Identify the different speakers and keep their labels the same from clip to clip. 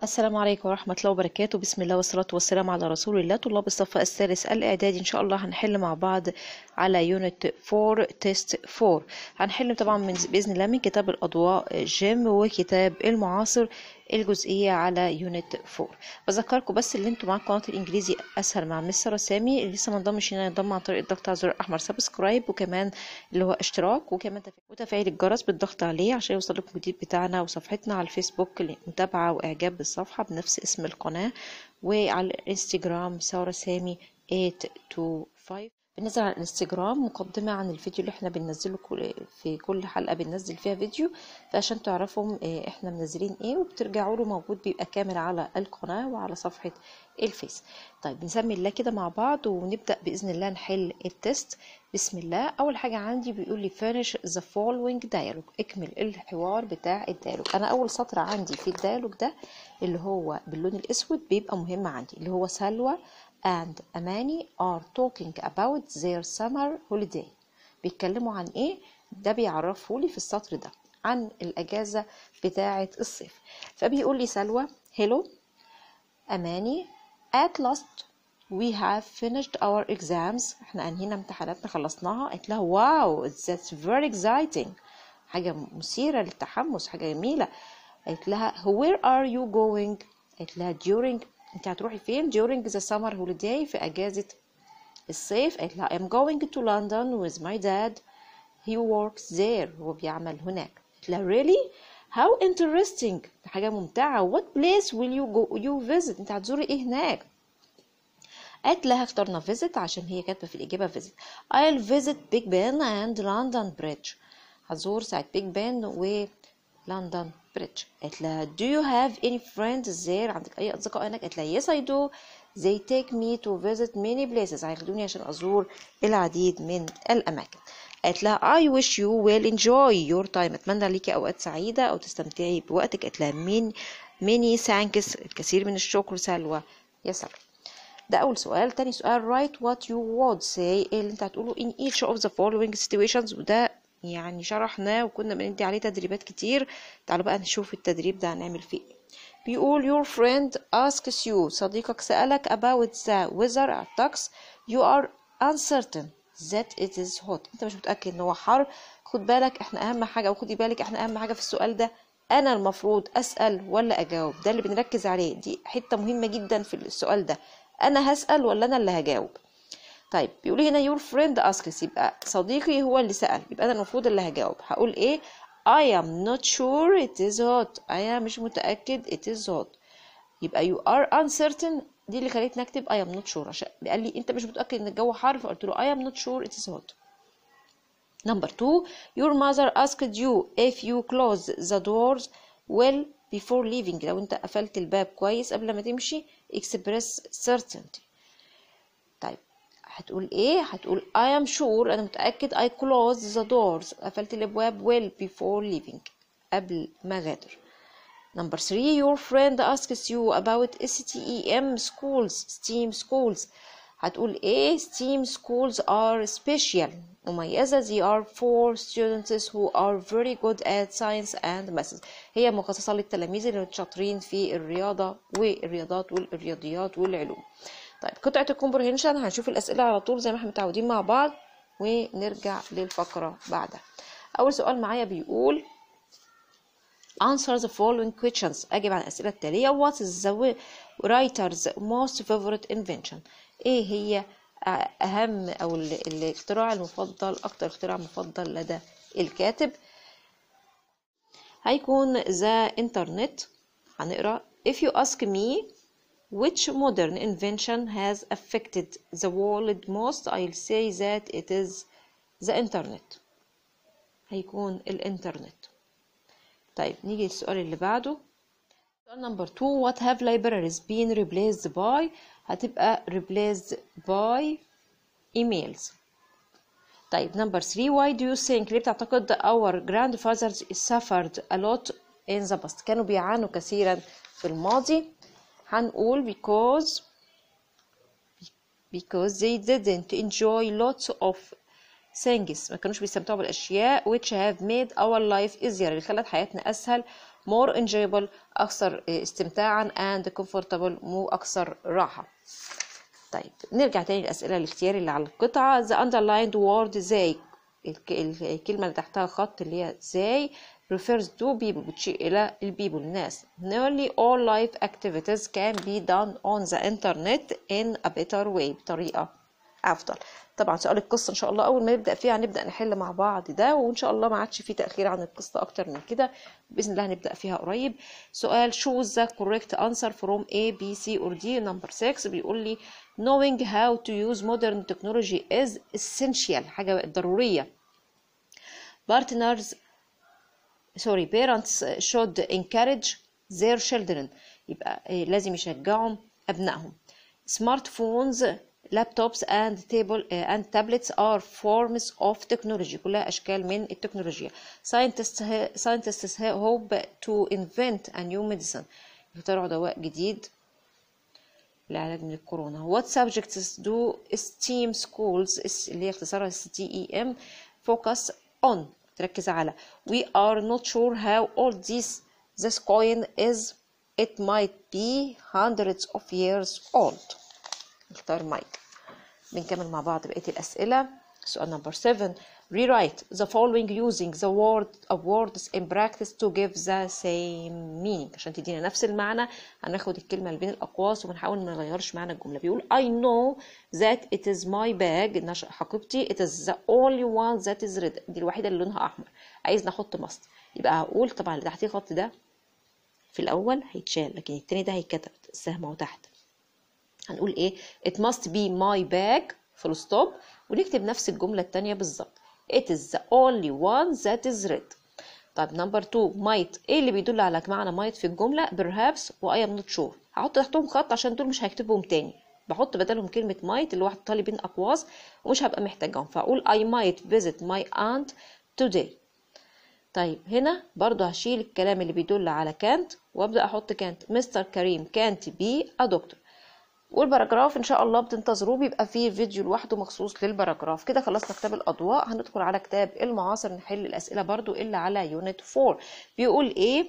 Speaker 1: السلام عليكم ورحمة الله وبركاته بسم الله والصلاة والسلام على رسول الله طلاب الصف الثالث الإعدادي إن شاء الله هنحل مع بعض على يونت 4 تيست 4 هنحل طبعا من بإذن الله من كتاب الأضواء جيم وكتاب المعاصر الجزئية على يونت 4 بذكركم بس اللي انتوا معاكم قناة الإنجليزي أسهل مع مستر سامي اللي لسه ما انضمش هنا ينضم عن طريق الضغط على زر الأحمر سبسكرايب وكمان اللي هو اشتراك وكمان وتفعيل الجرس بالضغط عليه عشان يوصل لكم الجديد بتاعنا وصفحتنا على الفيسبوك لمتابعة وإعجاب بالصفحة بنفس اسم القناة وعلى الانستجرام سارة سامي 825 بالنسبة على الانستجرام مقدمة عن الفيديو اللي احنا بننزله كل في كل حلقة بننزل فيها فيديو فعشان تعرفوا اه احنا منزلين ايه وبترجعوا له موجود بيبقى كامل على القناة وعلى صفحة الفيس طيب بنسمي الله كده مع بعض ونبدأ بإذن الله نحل التست بسم الله أول حاجة عندي بيقول لي finish the following dialogue اكمل الحوار بتاع الديالوج أنا أول سطر عندي في الديالوج ده اللي هو باللون الأسود بيبقى مهم عندي اللي هو سلوى and Amani are talking about their summer holiday بيتكلموا عن ايه ده بيعرفه لي في السطر ده عن الأجازة بتاعة الصيف فبيقول لي سلوى hello أماني at last we have finished our exams احنا انهينا امتحاناتنا خلصناها قالت لها واو that's very exciting حاجة مثيرة للتحمس حاجة جميلة قالت لها where are you going قالت لها during انت هتروحي فين during the summer holiday في اجازة الصيف قالت لها I'm going to London with my dad he works there هو بيعمل هناك قالت لها really how interesting حاجة ممتعة what place will you go you visit انت هتزوري ايه هناك قالت لها اخترنا visit عشان هي كاتبة في الإجابة visit I'll visit Big Ben and London Bridge هزور ساعة Big Ben و London Bridge قالت لها do you have any friends there عندك أي أصدقاء هناك قالت لها yes I do they take me to visit many places هياخدوني عشان أزور العديد من الأماكن قالت لها I wish you will enjoy your time أتمنى ليكي أوقات سعيدة أو تستمتعي بوقتك قالت لها مين many thanks الكثير من الشكر سلوى يا سلوى ده أول سؤال تاني سؤال write what you would say إيه اللي أنت هتقوله in each of the following situations وده يعني شرحناه وكنا بندي عليه تدريبات كتير تعالوا بقى نشوف التدريب ده هنعمل فيه بيقول your friend asks you صديقك سألك about the weather الطقس you are uncertain that it is hot انت مش متأكد ان هو حر خد بالك احنا اهم حاجة او خدي بالك احنا اهم حاجة في السؤال ده انا المفروض اسأل ولا اجاوب ده اللي بنركز عليه دي حتة مهمة جدا في السؤال ده انا هسأل ولا انا اللي هجاوب طيب بيقول هنا your friend asks يبقى صديقي هو اللي سأل يبقى انا المفروض اللي هجاوب هقول ايه I am not sure it is hot أنا مش متأكد it is hot يبقى you are uncertain دي اللي خليتني أكتب I am not sure عشان قال لي أنت مش متأكد إن الجو حر فقلت له I am not sure it is hot number two your mother asked you if you close the doors well before leaving لو أنت قفلت الباب كويس قبل ما تمشي express certainty طيب هتقول ايه هتقول I am sure انا متأكد I closed the doors قفلت الابواب well before leaving قبل ما غادر number three your friend asks you about STEM schools STEAM schools هتقول ايه STEAM schools are special مميزة they are for students who are very good at science and maths هي مخصصة للتلاميذ اللي شاطرين في الرياضة والرياضات والرياضيات والعلوم طيب قطعة الكومبرهنشن هنشوف الأسئلة على طول زي ما احنا متعودين مع بعض ونرجع للفقرة بعدها أول سؤال معايا بيقول answer the following questions أجب عن الأسئلة التالية what is the writer's most favorite invention إيه هي أهم أو الاختراع المفضل أكتر اختراع مفضل لدى الكاتب هيكون the internet هنقرأ if you ask me Which modern invention has affected the world most? I'll say that it is the internet. هيكون الانترنت. طيب نيجي للسؤال اللي بعده. سؤال نمبر 2 What have libraries been replaced by؟ هتبقى replaced by emails. طيب نمبر 3 Why do you think ليه بتعتقد our grandfathers suffered a lot in the past؟ كانوا بيعانوا كثيرا في الماضي. هنقول because because they didn't enjoy lots of things ما كانوش بيستمتعوا بالأشياء which have made our life easier اللي خلت حياتنا أسهل more enjoyable أكثر استمتاعا and comfortable مو أكثر راحة طيب نرجع تاني للأسئلة الاختياري اللي على القطعة the underlined word زي الكلمة اللي تحتها خط اللي هي زي refers to people بتشير إلى البيبل الناس nearly all life activities can be done on the internet in a better way بطريقة أفضل طبعا سؤال القصة إن شاء الله أول ما نبدأ فيها هنبدأ نحل مع بعض ده وإن شاء الله ما عادش فيه تأخير عن القصة أكتر من كده بإذن الله هنبدأ فيها قريب سؤال choose the correct answer from A B C or D number 6 بيقول لي knowing how to use modern technology is essential حاجة ضرورية partners sorry parents should encourage their children يبقى لازم يشجعوا أبنائهم smartphones laptops and table and tablets are forms of technology كلها أشكال من التكنولوجيا scientists scientists hope to invent a new medicine يخترعوا دواء جديد للعلاج من الكورونا what subjects do STEAM schools اللي هي اختصارها STEM focus on تركز على we are not sure how old this this coin is it might be hundreds of years old نختار مايك بنكمل مع بعض بقية الأسئلة سؤال نمبر 7 rewrite the following using the word of words in practice to give the same meaning عشان تدينا نفس المعنى هناخد الكلمة اللي بين الأقواس وبنحاول ما نغيرش معنى الجملة بيقول I know that it is my bag حقيبتي it is the only one that is red دي الوحيدة اللي لونها أحمر عايز نحط مصد يبقى هقول طبعا اللي تحتيه خط ده في الأول هيتشال لكن التاني ده هيتكتب السهم اهو تحت هنقول ايه it must be my bag full stop ونكتب نفس الجملة التانية بالظبط it is the only one that is red طيب نمبر 2 might ايه اللي بيدل على معنى might في الجملة perhaps و I am not sure هحط تحتهم خط عشان دول مش هكتبهم تاني بحط بدلهم كلمة might اللي هو حطها لي بين أقواس ومش هبقى محتاجهم فأقول I might visit my aunt today طيب هنا برضو هشيل الكلام اللي بيدل على كانت وابدأ أحط كانت مستر كريم كانت بي a doctor والباراجراف ان شاء الله بتنتظروه بيبقى فيه فيديو لوحده مخصوص للباراجراف كده خلصنا كتاب الاضواء هندخل على كتاب المعاصر نحل الاسئله برضو اللي على يونت 4 بيقول ايه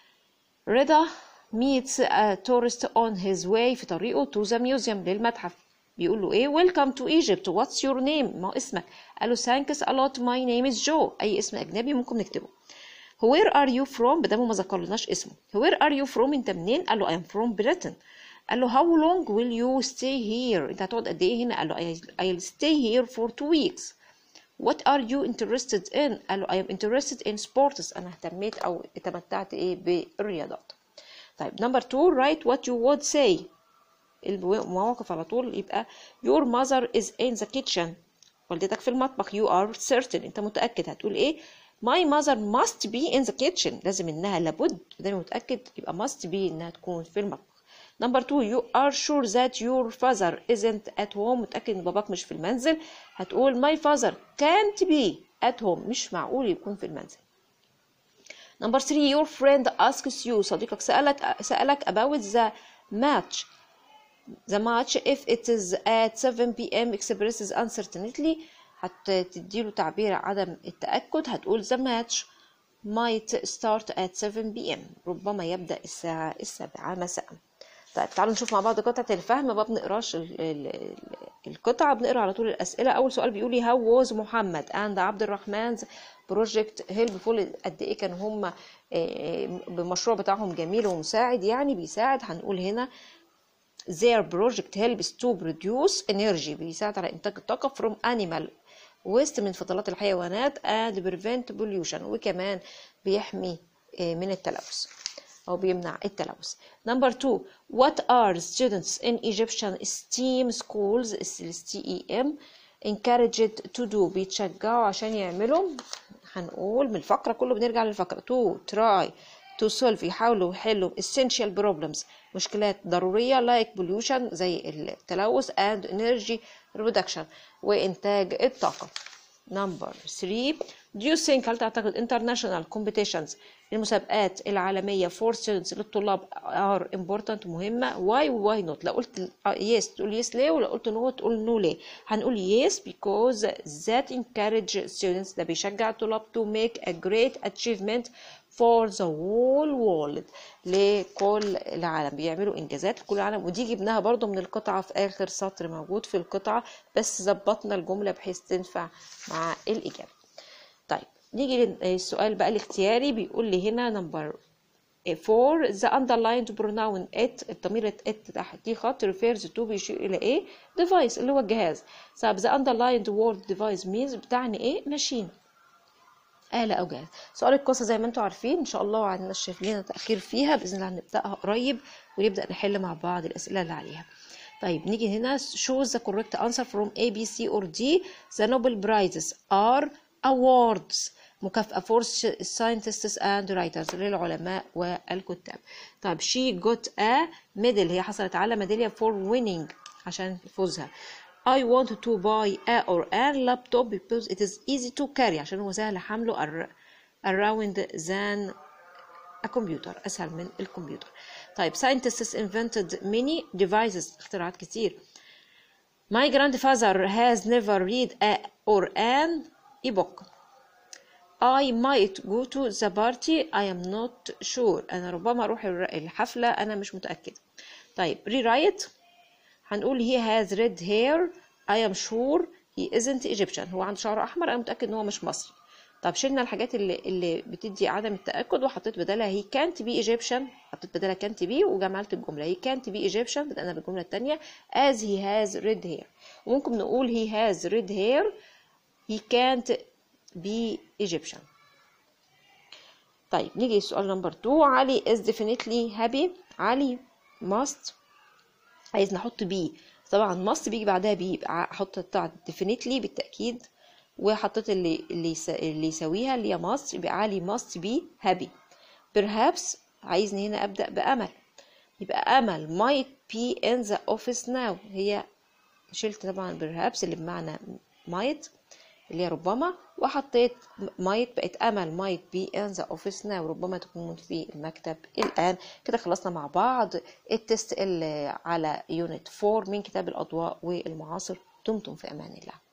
Speaker 1: رضا meets a tourist on his way في طريقه to the museum للمتحف بيقول له ايه welcome to Egypt what's your name ما اسمك قال له thanks a lot my name is Joe اي اسم اجنبي ممكن نكتبه where are you from بدل ما ذكرلناش اسمه where are you from انت منين قال له I am from Britain قال له how long will you stay here انت هتقعد قد ايه هنا قال له I'll stay here for two weeks what are you interested in قال له I am interested in sports انا اهتميت او تمتعت ايه بالرياضات طيب number two write what you would say المواقف على طول يبقى your mother is in the kitchen والدتك في المطبخ you are certain انت متأكد هتقول ايه my mother must be in the kitchen لازم انها لابد ده متأكد يبقى must be انها تكون في المطبخ نمبر 2 you are sure that your father isn't at home متأكد ان باباك مش في المنزل هتقول my father can't be at home مش معقول يكون في المنزل نمبر 3 your friend asks you صديقك سألك سألك about the match the match if it is at 7 p.m. expresses uncertainty هتديله تعبير عدم التأكد هتقول the match might start at 7 p.m. ربما يبدأ الساعة السابعة مساء طيب تعالوا نشوف مع بعض قطعة الفهم ما بنقراش القطعة بنقرا على طول الأسئلة أول سؤال بيقول لي how was محمد and عبد الرحمن's project helpful قد إيه كانوا هم بالمشروع بتاعهم جميل ومساعد يعني بيساعد هنقول هنا their project helps to produce energy بيساعد على إنتاج الطاقة from animal waste من فضلات الحيوانات and prevent pollution وكمان بيحمي من التلوث أو بيمنع التلوث. Number two, what are students in Egyptian STEAM schools STEM encouraged to do بيتشجعوا عشان يعملوا هنقول من الفقرة كله بنرجع للفقرة to try to solve يحاولوا يحلوا essential problems مشكلات ضرورية like pollution زي التلوث and energy reduction وإنتاج الطاقة. Number three, do you think هل تعتقد international competitions المسابقات العالمية for students للطلاب are important مهمة why why not لو قلت yes تقول yes ليه ولو قلت no تقول no ليه هنقول yes because that encourage students ده بيشجع الطلاب to make a great achievement for the whole world لكل العالم بيعملوا انجازات لكل العالم ودي جبناها برضو من القطعة في اخر سطر موجود في القطعة بس ظبطنا الجملة بحيث تنفع مع الاجابة طيب نيجي للسؤال بقى الاختياري بيقول لي هنا نمبر for the underlined pronoun it الضمير it تحتيه خط refers to بيشير إلى إيه device اللي هو الجهاز طب the underlined word device means بتعني إيه machine آلة أو جهاز سؤال القصة زي ما انتم عارفين إن شاء الله عندنا شايف لنا تأخير فيها بإذن الله هنبدأها قريب ونبدأ نحل مع بعض الأسئلة اللي عليها طيب نيجي هنا choose the correct answer from A, B, C or D the Nobel prizes are awards مكافأة for scientists and writers للعلماء والكتاب طيب she got a medal هي حصلت على ميدالية for winning عشان فوزها I want to buy a or a laptop because it is easy to carry عشان هو سهل حمله around than a computer أسهل من الكمبيوتر طيب scientists invented many devices اختراعات كتير My grandfather has never read a or an ebook I might go to the party I am not sure أنا ربما أروح الحفلة أنا مش متأكد طيب rewrite هنقول he has red hair I am sure he isn't Egyptian هو عنده شعر أحمر أنا متأكد إن هو مش مصري طب شلنا الحاجات اللي اللي بتدي عدم التأكد وحطيت بدلها he can't be Egyptian حطيت بدلها can't be وجمعت الجملة he can't be Egyptian بدأنا بالجملة التانية as he has red hair وممكن نقول he has red hair he can't be Egyptian طيب نيجي للسؤال نمبر 2 علي is definitely happy علي must عايز نحط بي طبعا must بيجي بعدها بي يبقى احط بتاع definitely بالتأكيد وحطيت اللي اللي اللي يساويها اللي هي must يبقى علي must be happy perhaps عايزني هنا أبدأ بأمل يبقى أمل might be in the office now هي شلت طبعا perhaps اللي بمعنى might اللي هي ربما وحطيت might بقت أمل might be in the office now ربما تكون في المكتب الآن كده خلصنا مع بعض التست اللي على يونت 4 من كتاب الأضواء والمعاصر دمتم في أمان الله